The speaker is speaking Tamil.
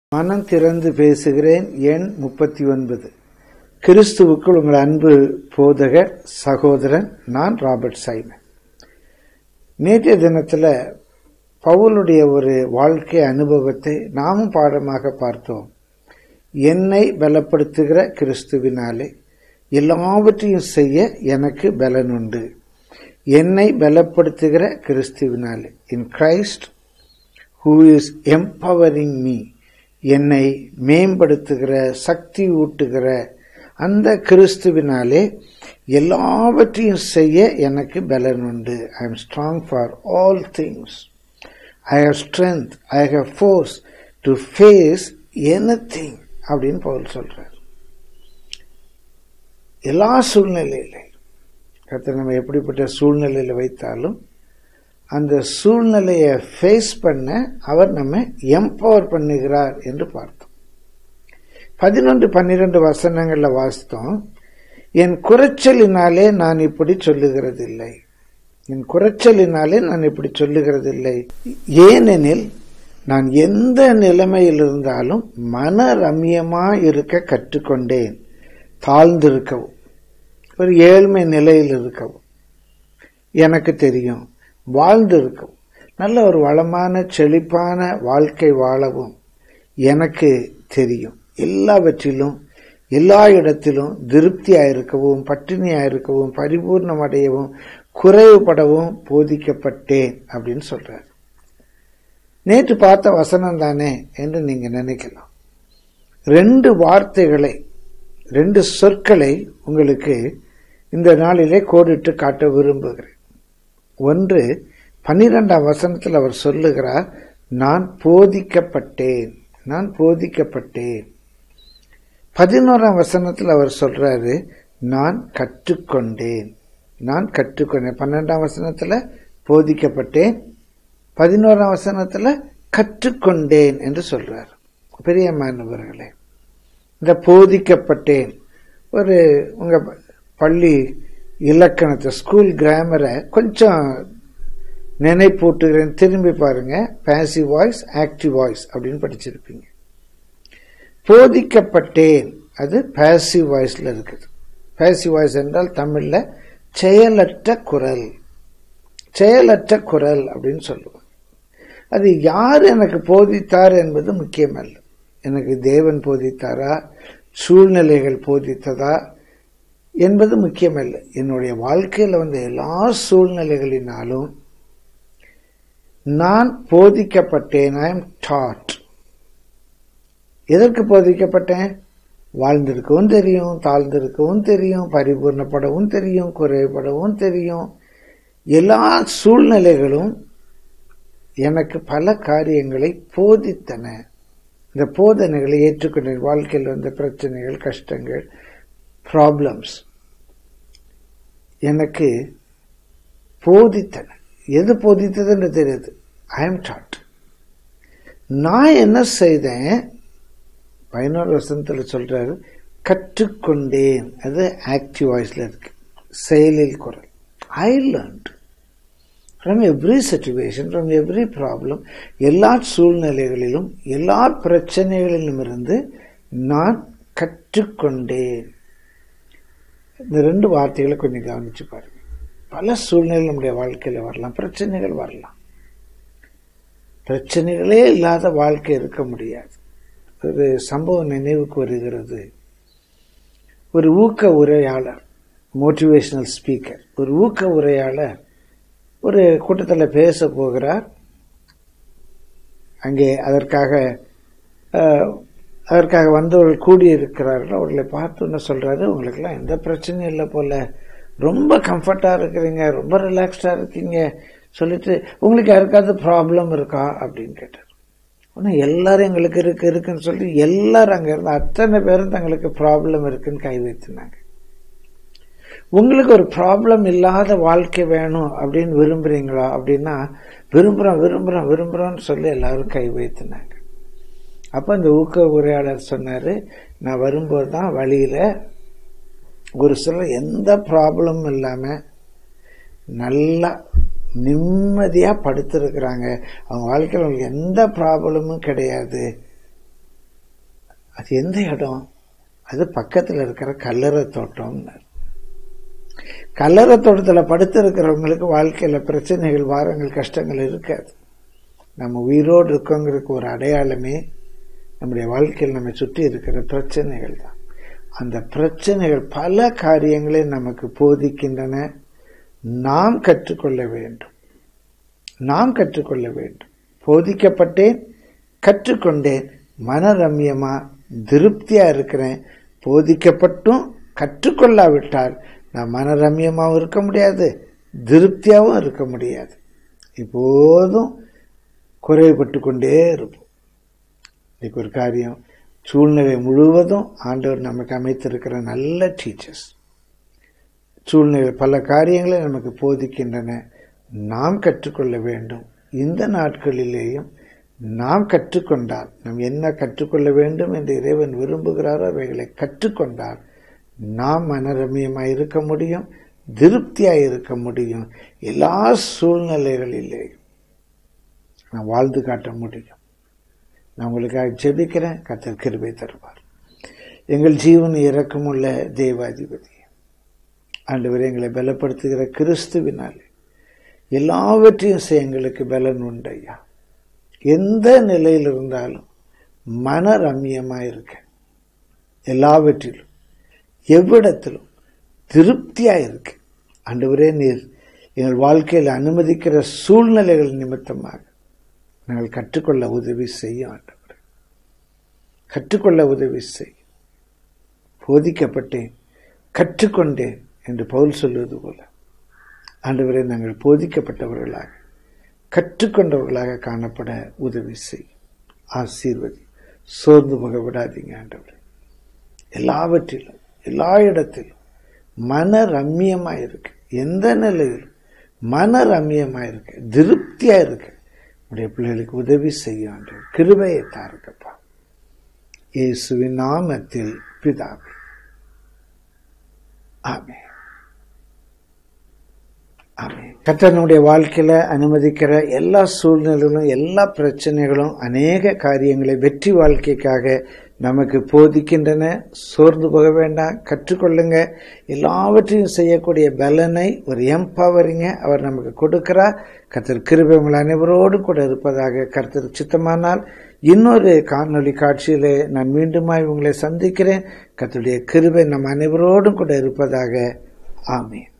மனம் திறந்து பேசுகிறேன் எண் முப்பத்தி ஒன்பது கிறிஸ்துவுக்குள் உங்கள் அன்பு போதகர் சகோதரன் நான் ராபர்ட் சைமன் நேற்றைய தினத்தில் பவுலுடைய ஒரு வாழ்க்கை அனுபவத்தை நாமும் பாடமாக பார்த்தோம் என்னை பலப்படுத்துகிற கிறிஸ்துவினாலே எல்லாவற்றையும் செய்ய எனக்கு பலன் உண்டு என்னை பலப்படுத்துகிற கிறிஸ்துவினாலே in Christ who is empowering me என்னை மேம்படுத்துகிற சக்தி ஊட்டுகிற அந்த கிறிஸ்துவினாலே எல்லாவற்றையும் செய்ய எனக்கு பலன் உண்டு I am strong for all things I have strength I have force to face anything அப்படின்னு பவுல் சொல்றார் எல்லா சூழ்நிலையில கர்த்தர் நம்ம எப்படிப்பட்ட சூழ்நிலையில வைத்தாலும் அந்த சூழ்நிலையை ஃபேஸ் பண்ண அவர் நம்ம எம்பவர் பண்ணுகிறார் என்று பார்த்தோம் பதினொன்று பன்னிரண்டு வசனங்கள்ல வாசித்தோம் என் குறைச்சலினாலே நான் இப்படி சொல்லுகிறதில்லை என் குறைச்சலினாலே நான் இப்படி சொல்லுகிறதில்லை ஏனெனில் நான் எந்த நிலைமையில் இருந்தாலும் மன ரம்யமா இருக்க கற்றுக்கொண்டேன் தாழ்ந்திருக்கவும் ஒரு ஏழ்மை நிலையில் இருக்கவும் எனக்கு தெரியும் வாழ்ந்திருக்கவும் நல்ல ஒரு வளமான செழிப்பான வாழ்க்கை வாழவும் எனக்கு தெரியும் எல்லாவற்றிலும் எல்லா இடத்திலும் திருப்தியாயிருக்கவும் பட்டினியாயிருக்கவும் பரிபூர்ணம் அடையவும் குறைவுபடவும் போதிக்கப்பட்டேன் அப்படின்னு சொல்றார் நேற்று பார்த்த வசனம் தானே என்று நீங்க நினைக்கலாம் ரெண்டு வார்த்தைகளை ரெண்டு சொற்களை உங்களுக்கு இந்த நாளிலே கோடிட்டு காட்ட விரும்புகிறேன் ஒன்று பன்னிரெண்டாம் வசனத்தில் அவர் சொல்லுகிறார் நான் போதிக்கப்பட்டேன் நான் போதிக்கப்பட்டேன் பதினோராம் வசனத்தில் அவர் சொல்றாரு நான் கற்றுக்கொண்டேன் நான் கற்றுக்கொண்டேன் பன்னெண்டாம் வசனத்துல போதிக்கப்பட்டேன் பதினோராம் வசனத்துல கற்றுக்கொண்டேன் என்று சொல்றார் பெரியமானவர்களே இந்த போதிக்கப்பட்டேன் ஒரு உங்க பள்ளி இலக்கணத்தை ஸ்கூல் கிராமரை கொஞ்சம் நினைப்பூட்டுகிறேன் திரும்பி பாருங்க பேசிவ் வாய்ஸ் ஆக்டிவ் வாய்ஸ் அப்படின்னு படிச்சிருப்பீங்க போதிக்கப்பட்டேன் அது பேசிவ் வாய்ஸ்ல இருக்குது பேசிவ் வாய்ஸ் என்றால் தமிழ்ல செயலற்ற குரல் செயலற்ற குரல் அப்படின்னு சொல்லுவோம் அது யார் எனக்கு போதித்தார் என்பது முக்கியமல்ல எனக்கு தேவன் போதித்தாரா சூழ்நிலைகள் போதித்ததா என்பது முக்கியமல்ல என்னுடைய வாழ்க்கையில் வந்த எல்லா சூழ்நிலைகளினாலும் நான் போதிக்கப்பட்டேன் ஐ எம் டாட் எதற்கு போதிக்கப்பட்டேன் வாழ்ந்திருக்கவும் தெரியும் தாழ்ந்திருக்கவும் தெரியும் பரிபூர்ணப்படவும் தெரியும் குறைபடவும் தெரியும் எல்லா சூழ்நிலைகளும் எனக்கு பல காரியங்களை போதித்தன இந்த போதனைகளை ஏற்றுக்கொண்ட வாழ்க்கையில் வந்த பிரச்சனைகள் கஷ்டங்கள் ப்ராப்ளம்ஸ் எனக்கு போதித்தன எது போதித்ததுன்னு தெரியுது ஐ எம் டாட் நான் என்ன செய்தேன் பதினோரு வருஷத்துல சொல்றாரு கற்றுக்கொண்டேன் அது ஆக்டிவ் வாய்ஸ்ல இருக்கு செயலில் குரல் I learned from every situation from every problem எல்லா சூழ்நிலைகளிலும் எல்லா பிரச்சனைகளிலும் இருந்து நான் கற்றுக்கொண்டேன் இந்த ரெண்டு வார்த்தைகளை கொஞ்சம் கவனிச்சு பாருங்க பல சூழ்நிலை நம்முடைய வாழ்க்கையில வரலாம் பிரச்சனைகள் வரலாம் பிரச்சனைகளே இல்லாத வாழ்க்கை இருக்க முடியாது ஒரு சம்பவம் நினைவுக்கு வருகிறது ஒரு ஊக்க உரையாளர் மோட்டிவேஷனல் ஸ்பீக்கர் ஒரு ஊக்க உரையாளர் ஒரு கூட்டத்தில் பேச போகிறார் அங்கே அதற்காக அதற்காக வந்தவர்கள் கூடியிருக்கிறார்கள் அவர்களை பார்த்து என்ன சொல்றாரு உங்களுக்கெல்லாம் எந்த பிரச்சனையும் இல்லை போல ரொம்ப கம்ஃபர்டா இருக்கிறீங்க ரொம்ப ரிலாக்ஸ்டா இருக்கீங்க சொல்லிட்டு உங்களுக்கு யாருக்காவது ப்ராப்ளம் இருக்கா அப்படின்னு கேட்டார் ஆனால் எல்லாரும் எங்களுக்கு இருக்கு இருக்குன்னு சொல்லி எல்லாரும் அங்க இருந்த அத்தனை பேரும் தங்களுக்கு ப்ராப்ளம் இருக்குன்னு கை வைத்தினாங்க உங்களுக்கு ஒரு ப்ராப்ளம் இல்லாத வாழ்க்கை வேணும் அப்படின்னு விரும்புறீங்களா அப்படின்னா விரும்புறோம் விரும்புறோம் விரும்புறோம்னு சொல்லி எல்லாரும் கை வைத்தினாங்க அப்ப இந்த ஊக்க உரையாளர் சொன்னாரு நான் வரும்போது தான் வழியில ஒரு சிலர் எந்த ப்ராப்ளமும் இல்லாம நல்லா நிம்மதியா படுத்திருக்கிறாங்க அவங்க வாழ்க்கையில் அவங்களுக்கு எந்த ப்ராப்ளமும் கிடையாது அது எந்த இடம் அது பக்கத்தில் இருக்கிற கல்லறை தோட்டம்னார் கல்லறை தோட்டத்தில் படுத்து இருக்கிறவங்களுக்கு வாழ்க்கையில பிரச்சனைகள் வாரங்கள் கஷ்டங்கள் இருக்காது நம்ம உயிரோடு இருக்கோங்கிறதுக்கு ஒரு அடையாளமே நம்முடைய வாழ்க்கையில் நம்மை சுற்றி இருக்கிற பிரச்சனைகள் தான் அந்த பிரச்சனைகள் பல காரியங்களை நமக்கு போதிக்கின்றன நாம் கற்றுக்கொள்ள வேண்டும் நாம் கற்றுக்கொள்ள வேண்டும் போதிக்கப்பட்டேன் கற்றுக்கொண்டேன் மனரம்யமா திருப்தியா இருக்கிறேன் போதிக்கப்பட்டும் கற்றுக்கொள்ளாவிட்டால் நான் மனரம்யமாகவும் இருக்க முடியாது திருப்தியாகவும் இருக்க முடியாது இப்போதும் குறைவுபட்டு கொண்டே இருப்போம் இன்னைக்கு ஒரு காரியம் சூழ்நிலை முழுவதும் ஆண்டவர் நமக்கு அமைத்திருக்கிற நல்ல டீச்சர்ஸ் சூழ்நிலை பல காரியங்களை நமக்கு போதிக்கின்றன நாம் கற்றுக்கொள்ள வேண்டும் இந்த நாட்களிலேயும் நாம் கற்றுக்கொண்டால் நாம் என்ன கற்றுக்கொள்ள வேண்டும் என்று இறைவன் விரும்புகிறாரோ அவைகளை கற்றுக்கொண்டால் நாம் மனரமியமாய் இருக்க முடியும் திருப்தியாய் இருக்க முடியும் எல்லா சூழ்நிலைகளிலேயும் நான் வாழ்ந்து காட்ட முடியும் நான் உங்களுக்காக ஜெபிக்கிறேன் கத்தர் கிருபை தருவார் எங்கள் ஜீவன் இறக்கமுள்ள தேவாதிபதி ஆண்டவர் எங்களை பலப்படுத்துகிற கிறிஸ்துவினாலே எல்லாவற்றையும் செய்ய எங்களுக்கு பலன் உண்டு ஐயா எந்த நிலையில் இருந்தாலும் மன ரம்யமா இருக்க எல்லாவற்றிலும் எவ்விடத்திலும் திருப்தியா இருக்கு ஆண்டவரே நீர் எங்கள் வாழ்க்கையில் அனுமதிக்கிற சூழ்நிலைகள் நிமித்தமாக நாங்கள் கற்றுக்கொள்ள உதவி செய்யும் ஆண்டவர் கற்றுக்கொள்ள உதவி செய்யும் போதிக்கப்பட்டேன் கற்றுக்கொண்டேன் என்று பவுல் சொல்வது போல ஆண்டவரை நாங்கள் போதிக்கப்பட்டவர்களாக கற்றுக்கொண்டவர்களாக காணப்பட உதவி செய் ஆசீர்வதி சோர்ந்து போக விடாதீங்க ஆண்டவர் எல்லாவற்றிலும் எல்லா இடத்திலும் மன ரம்யமா இருக்கு எந்த நிலையிலும் மன ரம்யமா இருக்கு திருப்தியா இருக்கு உடைய பிள்ளைகளுக்கு உதவி செய்யும் ஆண்டவர் கிருபையை தாருங்கப்பா இயேசுவின் நாமத்தில் பிதாவே ஆமே கத்தனுடைய வாழ்க்கையில அனுமதிக்கிற எல்லா சூழ்நிலைகளும் எல்லா பிரச்சனைகளும் அநேக காரியங்களை வெற்றி வாழ்க்கைக்காக நமக்கு போதிக்கின்றன சோர்ந்து போக வேண்டாம் கற்றுக்கொள்ளுங்க எல்லாவற்றையும் செய்யக்கூடிய பலனை ஒரு எம்பவரிங்க அவர் நமக்கு கொடுக்கிறார் கர்த்தர் கிருபை உங்கள் அனைவரோடு கூட இருப்பதாக கர்த்தர் சித்தமானால் இன்னொரு காணொளி காட்சியிலே நான் மீண்டுமாய் உங்களை சந்திக்கிறேன் கர்த்தருடைய கிருபை நம் அனைவரோடும் கூட இருப்பதாக ஆமீன்